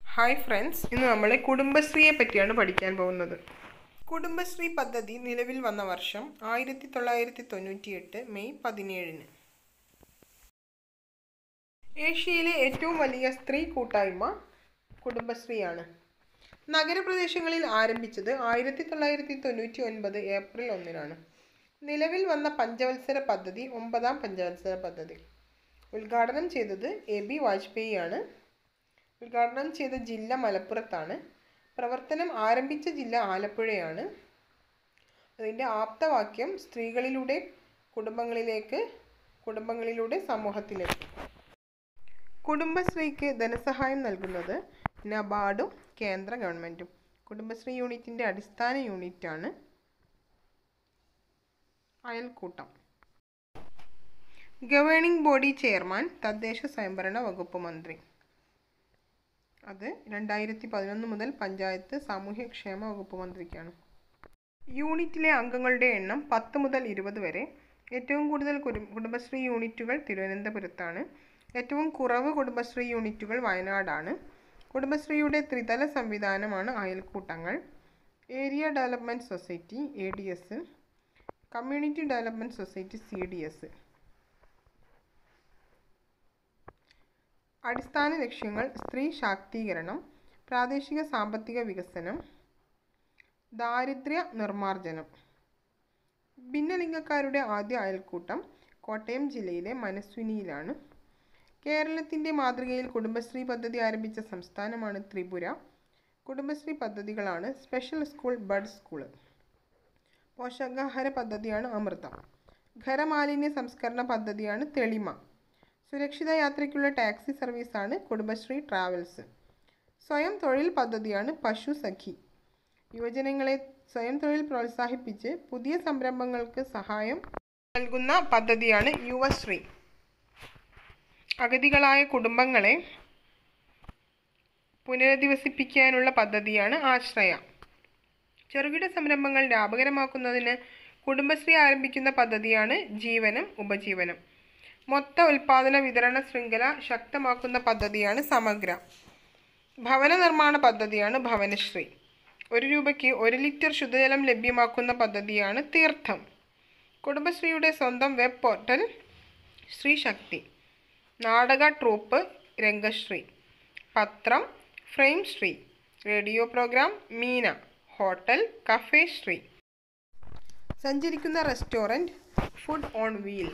hi friends ഇന്ന് നമ്മൾ കുടുംബശ്രീയെ പറ്റിയാണ് പഠിക്കാൻ പോകുന്നത് കുടുംബശ്രീ പദ്ധതി നിലവിൽ വന്ന വർഷം ആയിരത്തി തൊള്ളായിരത്തി തൊണ്ണൂറ്റിയെട്ട് മെയ് പതിനേഴിന് ഏഷ്യയിലെ ഏറ്റവും വലിയ സ്ത്രീ കൂട്ടായ്മ കുടുംബശ്രീയാണ് നഗരപ്രദേശങ്ങളിൽ ആരംഭിച്ചത് ആയിരത്തി തൊള്ളായിരത്തി തൊണ്ണൂറ്റി ഒൻപത് ഏപ്രിൽ ഒന്നിനാണ് നിലവിൽ വന്ന പഞ്ചവത്സര പദ്ധതി ഒമ്പതാം പഞ്ചവത്സര പദ്ധതി ഉദ്ഘാടനം ചെയ്തത് എ ബി വാജ്പേയി ആണ് ഉദ്ഘാടനം ചെയ്ത ജില്ല മലപ്പുറത്താണ് പ്രവർത്തനം ആരംഭിച്ച ജില്ല ആലപ്പുഴയാണ് അതിൻ്റെ ആപ്തവാക്യം സ്ത്രീകളിലൂടെ കുടുംബങ്ങളിലേക്ക് കുടുംബങ്ങളിലൂടെ സമൂഹത്തിലേക്ക് കുടുംബശ്രീക്ക് ധനസഹായം നൽകുന്നത് നബാർഡും കേന്ദ്ര ഗവൺമെൻറ്റും കുടുംബശ്രീ യൂണിറ്റിൻ്റെ അടിസ്ഥാന യൂണിറ്റാണ് അയൽക്കൂട്ടം ഗവേണിംഗ് ബോഡി ചെയർമാൻ തദ്ദേശ സ്വയംഭരണ വകുപ്പ് മന്ത്രി അത് രണ്ടായിരത്തി പതിനൊന്ന് മുതൽ പഞ്ചായത്ത് സാമൂഹ്യക്ഷേമ വകുപ്പ് മന്ത്രിക്കാണ് യൂണിറ്റിലെ അംഗങ്ങളുടെ എണ്ണം പത്ത് മുതൽ ഇരുപത് വരെ ഏറ്റവും കൂടുതൽ കുടും കുടുംബശ്രീ യൂണിറ്റുകൾ തിരുവനന്തപുരത്താണ് ഏറ്റവും കുറവ് കുടുംബശ്രീ യൂണിറ്റുകൾ വയനാടാണ് കുടുംബശ്രീയുടെ ത്രിതല സംവിധാനമാണ് അയൽക്കൂട്ടങ്ങൾ area development society A D S community development society C D S അടിസ്ഥാന ലക്ഷ്യങ്ങൾ സ്ത്രീ ശാക്തീകരണം പ്രാദേശിക സാമ്പത്തിക വികസനം ദാരിദ്ര്യ നിർമ്മാർജ്ജനം ഭിന്നലിംഗക്കാരുടെ ആദ്യ അയൽക്കൂട്ടം കോട്ടയം ജില്ലയിലെ മനസ്വിനിയിലാണ് കേരളത്തിൻ്റെ മാതൃകയിൽ കുടുംബശ്രീ പദ്ധതി ആരംഭിച്ച സംസ്ഥാനമാണ് ത്രിപുര കുടുംബശ്രീ പദ്ധതികളാണ് സ്പെഷ്യൽ സ്കൂൾ ബഡ് സ്കൂള് പോഷകാഹാര പദ്ധതിയാണ് അമൃതം ഖരമാലിന്യ സംസ്കരണ പദ്ധതിയാണ് തെളിമ സുരക്ഷിത യാത്രയ്ക്കുള്ള ടാക്സി സർവീസാണ് കുടുംബശ്രീ ട്രാവൽസ് സ്വയം തൊഴിൽ പദ്ധതിയാണ് പശു സഖി യുവജനങ്ങളെ സ്വയം തൊഴിൽ പ്രോത്സാഹിപ്പിച്ച് പുതിയ സംരംഭങ്ങൾക്ക് സഹായം നൽകുന്ന പദ്ധതിയാണ് യുവശ്രീ അഗതികളായ കുടുംബങ്ങളെ പുനരധിവസിപ്പിക്കാനുള്ള പദ്ധതിയാണ് ആശ്രയ ചെറുകിട സംരംഭങ്ങൾ ലാഭകരമാക്കുന്നതിന് കുടുംബശ്രീ ആരംഭിക്കുന്ന പദ്ധതിയാണ് ജീവനം ഉപജീവനം മൊത്ത ഉൽപാദന വിതരണ ശൃംഖല ശക്തമാക്കുന്ന പദ്ധതിയാണ് സമഗ്ര ഭവന നിർമ്മാണ പദ്ധതിയാണ് ഭവനശ്രീ ഒരു രൂപയ്ക്ക് ഒരു ലിറ്റർ ശുദ്ധജലം ലഭ്യമാക്കുന്ന പദ്ധതിയാണ് തീർത്ഥം കുടുംബശ്രീയുടെ സ്വന്തം വെബ് പോർട്ടൽ ശ്രീശക്തി നാടക ട്രൂപ്പ് രംഗശ്രീ പത്രം frame Sree radio programme Meena hotel cafe Sree സഞ്ചരിക്കുന്ന റെസ്റ്റോറൻറ്റ് ഫുഡ് ഓൺ വീൽ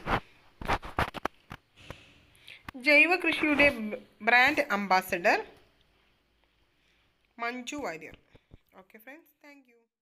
ജൈവ കൃഷിയുടെ brand ambassador Manju Warrier okay friends thank U